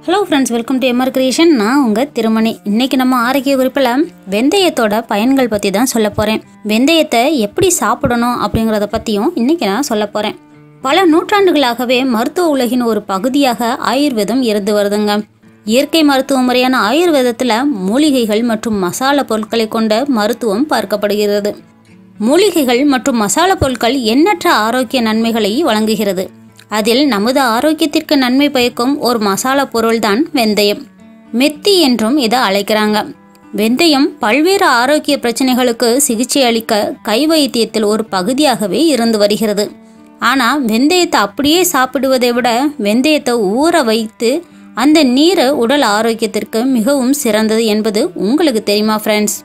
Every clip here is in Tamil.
hello friends welcome to MR creation நான் உங்கள் திருமணி இன்னைக்கு நம்ம ஆரோக்கிய குறிப்பில் வெந்தயத்தோட பயன்கள் பற்றி தான் சொல்ல போகிறேன் வெந்தயத்தை எப்படி சாப்பிடணும் அப்படிங்கிறத பற்றியும் இன்னைக்கு நான் சொல்ல போகிறேன் பல நூற்றாண்டுகளாகவே மருத்துவ உலகின் ஒரு பகுதியாக ஆயுர்வேதம் இருந்து வருதுங்க இயற்கை மருத்துவ முறையான ஆயுர்வேதத்தில் மூலிகைகள் மற்றும் மசாலா பொருட்களை கொண்ட மருத்துவம் பார்க்கப்படுகிறது மூலிகைகள் மற்றும் மசாலா பொருட்கள் எண்ணற்ற ஆரோக்கிய நன்மைகளை வழங்குகிறது அதில் நமது ஆரோக்கியத்திற்கு நன்மை பயக்கும் ஒரு மசாலா பொருள்தான் வெந்தயம் மெத்தி என்றும் இதை அழைக்கிறாங்க வெந்தயம் பல்வேறு ஆரோக்கிய பிரச்சனைகளுக்கு சிகிச்சை அளிக்க கை வைத்தியத்தில் ஒரு பகுதியாகவே இருந்து வருகிறது ஆனால் வெந்தயத்தை அப்படியே சாப்பிடுவதை விட வெந்தயத்தை ஊற வைத்து அந்த நீரை உடல் ஆரோக்கியத்திற்கு மிகவும் சிறந்தது என்பது உங்களுக்கு தெரியுமா ஃப்ரெண்ட்ஸ்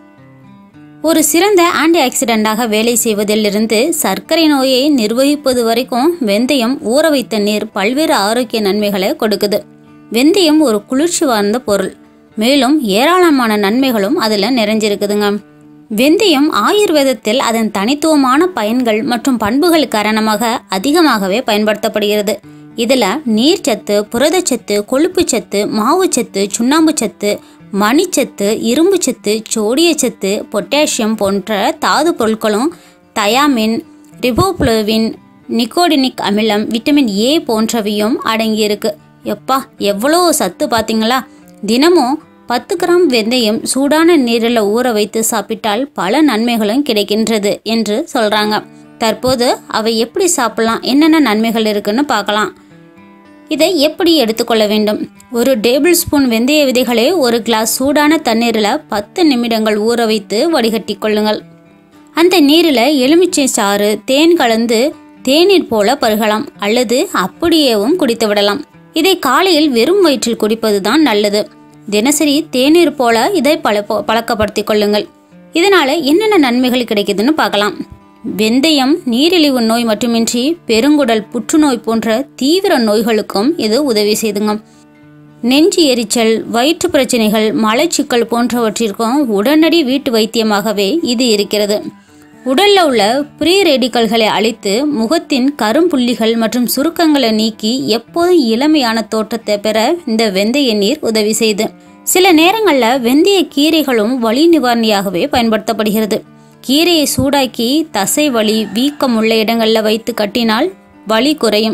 ஒரு சிறந்த ஆன்டி ஆக்சிடென்டாக வேலை செய்வதிலிருந்து சர்க்கரை நோயை நிர்வகிப்பது வரைக்கும் வெந்தயம் ஊற வைத்த நீர் பல்வேறு ஆரோக்கிய நன்மைகளை கொடுக்குது வெந்தயம் ஒரு குளிர்ச்சி வார்ந்த பொருள் மேலும் ஏராளமான நன்மைகளும் அதில் நிறைஞ்சிருக்குதுங்க வெந்தயம் ஆயுர்வேதத்தில் அதன் தனித்துவமான பயன்கள் மற்றும் பண்புகள் காரணமாக அதிகமாகவே பயன்படுத்தப்படுகிறது இதில் நீர்ச்சத்து புரதச்சத்து கொழுப்புச்சத்து மாவுச்சத்து சுண்ணாம்புச்சத்து மணிச்சத்து இரும்புச்சத்து சோடியச்சத்து பொட்டாசியம் போன்ற தாது பொருட்களும் தயாமின் ரிபோப்ளோவின் நிக்கோடினிக் அமிலம் விட்டமின் ஏ போன்றவையும் அடங்கியிருக்கு எப்பா எவ்வளோ சத்து பார்த்தீங்களா தினமும் பத்து கிராம் வெந்தயம் சூடான நீரில் ஊற வைத்து சாப்பிட்டால் பல நன்மைகளும் கிடைக்கின்றது என்று சொல்கிறாங்க தற்போது அவை எப்படி சாப்பிடலாம் என்னென்ன நன்மைகள் இருக்குன்னு பார்க்கலாம் இதை எப்படி எடுத்துக்கொள்ள வேண்டும் ஒரு டேபிள் ஸ்பூன் வெந்தய விதைகளை ஒரு கிளாஸ் சூடான தண்ணீரில் பத்து நிமிடங்கள் ஊற வைத்து வடிகட்டி கொள்ளுங்கள் அந்த நீரில் எலுமிச்சை சாறு தேன் கலந்து தேநீர் போல பருகலாம் அல்லது அப்படியேவும் குடித்து விடலாம் இதை காலையில் வெறும் வயிற்றில் குடிப்பது தான் நல்லது தினசரி தேநீர் போல இதை பழ பழக்கப்படுத்திக் கொள்ளுங்கள் இதனால என்னென்ன நன்மைகள் கிடைக்குதுன்னு பார்க்கலாம் வெந்தயம் நீரிழிவு நோய் மட்டுமின்றி பெருங்குடல் புற்றுநோய் போன்ற தீவிர நோய்களுக்கும் இது உதவி செய்துங்க நெஞ்சு எரிச்சல் வயிற்று பிரச்சனைகள் மலச்சிக்கல் போன்றவற்றிற்கும் உடனடி வீட்டு வைத்தியமாகவே இது இருக்கிறது உடல்ல உள்ள ப்ரீ ரேடிக்கல்களை அழித்து முகத்தின் கரும்புள்ளிகள் மற்றும் சுருக்கங்களை நீக்கி எப்போதும் இளமையான தோற்றத்தை பெற இந்த வெந்தய நீர் உதவி செய்து சில நேரங்களில் வெந்தய கீரைகளும் வலி நிவாரணியாகவே பயன்படுத்தப்படுகிறது கீரையை சூடாக்கி தசை வலி வீக்கம் உள்ள இடங்களில் வைத்து கட்டினால் வலி குறையும்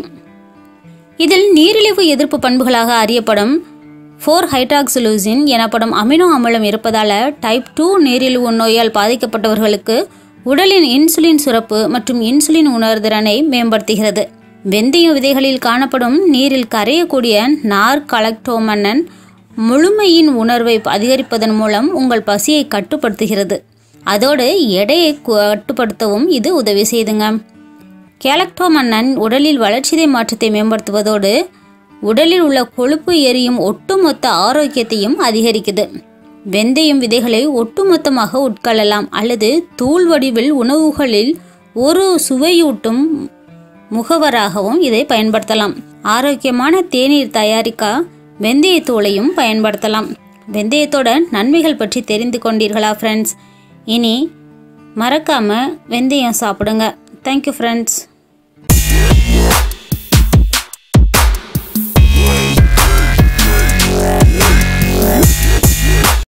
இதில் நீரிழிவு எதிர்ப்பு பண்புகளாக அறியப்படும் ஃபோர் ஹைட்ராக்சிலூசின் எனப்படும் அமினோ அமிலம் இருப்பதால டைப் டூ நீரிழிவு நோயால் பாதிக்கப்பட்டவர்களுக்கு உடலின் இன்சுலின் சுரப்பு மற்றும் இன்சுலின் உணர்திறனை மேம்படுத்துகிறது வெந்தய விதைகளில் காணப்படும் நீரில் கரையக்கூடிய நார் கலக்டோமன்னன் முழுமையின் உணர்வை அதிகரிப்பதன் மூலம் உங்கள் பசியை கட்டுப்படுத்துகிறது அதோடு எடையை கட்டுப்படுத்தவும் இது உதவி செய்துங்க கேலக்டோமன்னன் உடலில் வளர்ச்சிதை மாற்றத்தை மேம்படுத்துவதோடு உடலில் உள்ள கொழுப்பு எரியும் ஒட்டுமொத்த ஆரோக்கியத்தையும் அதிகரிக்குது வெந்தயம் விதைகளை ஒட்டுமொத்தமாக உட்கொள்ளலாம் அல்லது தூள் வடிவில் உணவுகளில் ஒரு சுவையூட்டும் முகவராகவும் இதை பயன்படுத்தலாம் ஆரோக்கியமான தேநீர் தயாரிக்க வெந்தயத்தூளையும் பயன்படுத்தலாம் வெந்தயத்தோட நன்மைகள் பற்றி தெரிந்து கொண்டீர்களா ஃப்ரெண்ட்ஸ் இனி மறக்காமல் வெந்தயம் சாப்பிடுங்க தேங்க்யூ ஃப்ரெண்ட்ஸ்